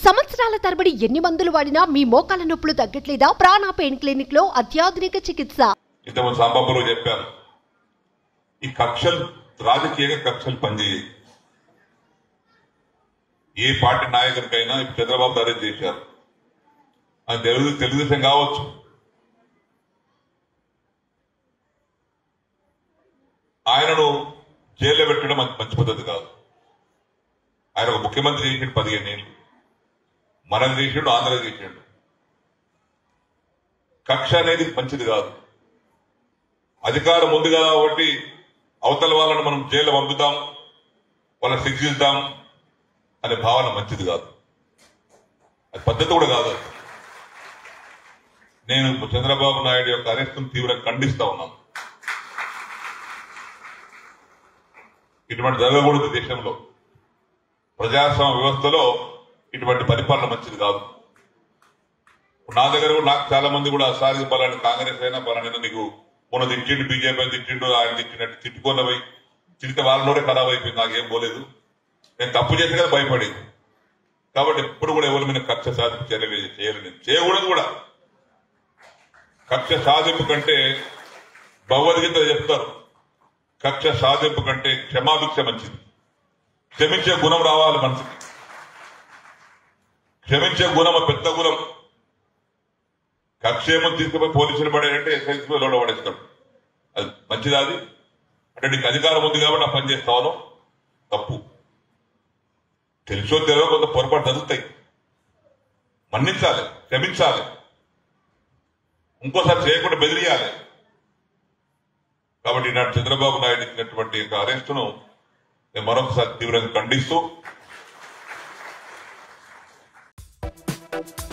సంవత్సరాల తరబడి ఎన్ని మందులు వాడినా మీ మోకాల నొప్పులు తగ్గట్లేదా ప్రాణ పెయిన్ క్లినిక్ లో అత్యాధునిక చికిత్స ఇంతకుముందు సాంబాబులో చెప్పాను ఈ కక్షలు రాజకీయంగా కక్షలు పనిచేయాయి ఏ పార్టీ నాయకుడికైనా ఇప్పుడు చంద్రబాబు అరెస్ట్ చేశారు అది తెలుగు తెలుగుదేశం కావచ్చు ఆయనను జైల్లో పెట్టడం మంచి మంచి పద్ధతి కాదు ఆయన ఒక ముఖ్యమంత్రి చేసిండు పదిహేను ఏళ్ళు మనం చేసిండు ఆంధ్ర చేసిండు కక్ష అనేది మంచిది కాదు అధికారం ఉంది కాబట్టి అవతల వాళ్ళని మనం జైలు పంపుతాం వాళ్ళని శిక్షిస్తాం అనే భావన మంచిది కాదు అది పద్ధతి కూడా కాదు అది. నేను చంద్రబాబు నాయుడు యొక్క అరెస్టును తీవ్రంగా ఖండిస్తా ఉన్నాను ఇటువంటి జరగకూడదు దేశంలో ప్రజాస్వామ్య వ్యవస్థలో ఇటువంటి పరిపాలన మంచిది కాదు నా దగ్గర కూడా నాకు చాలా మంది కూడా సారి పలాని కాంగ్రెస్ అయినా పలానా నీకు మొన్న తిట్టిండు బీజేపీ తిట్టిండు ఆయన తిట్టినట్టు తిట్టుకున్నవి తిరిగితే వాళ్ళలోనే ఖరాబ్ అయిపోయింది నాకేం పోలేదు నేను తప్పు చేసి కదా భయపడేది కాబట్టి ఎప్పుడు కూడా ఎవరి మీద కక్ష సాధింపు చర్యలు చేయలేదు నేను. చేయకూడదు కూడా కక్ష సాధింపు కంటే భగవద్గీత చెప్తారు కక్ష సాధింపు కంటే క్షమాభిక్ష మంచిది క్షమించే గుణం రావాలి మనసుకి క్షమించే గుణం ఆ పెద్ద గుణం కక్షేమం తీసుకుపోయి పోలీసులు పడారంటే ఎస్ఐసీ లోడ పడేస్తాడు అది మంచిదా అది అంటే నీకు అధికారం ఉంది కాబట్టి ఆ పని చేస్తాను తప్పు తెలుసో తెలియో కొంత పొరపాటు జరుగుతాయి మన్నించాలి క్షమించాలి ఇంకోసారి చేయకుండా బెదిరియాలి కాబట్టి ఈనాడు చంద్రబాబు నాయుడు ఇచ్చినటువంటి యొక్క అరెస్టును నేను మరొకసారి తీవ్రంగా ఖండిస్తూ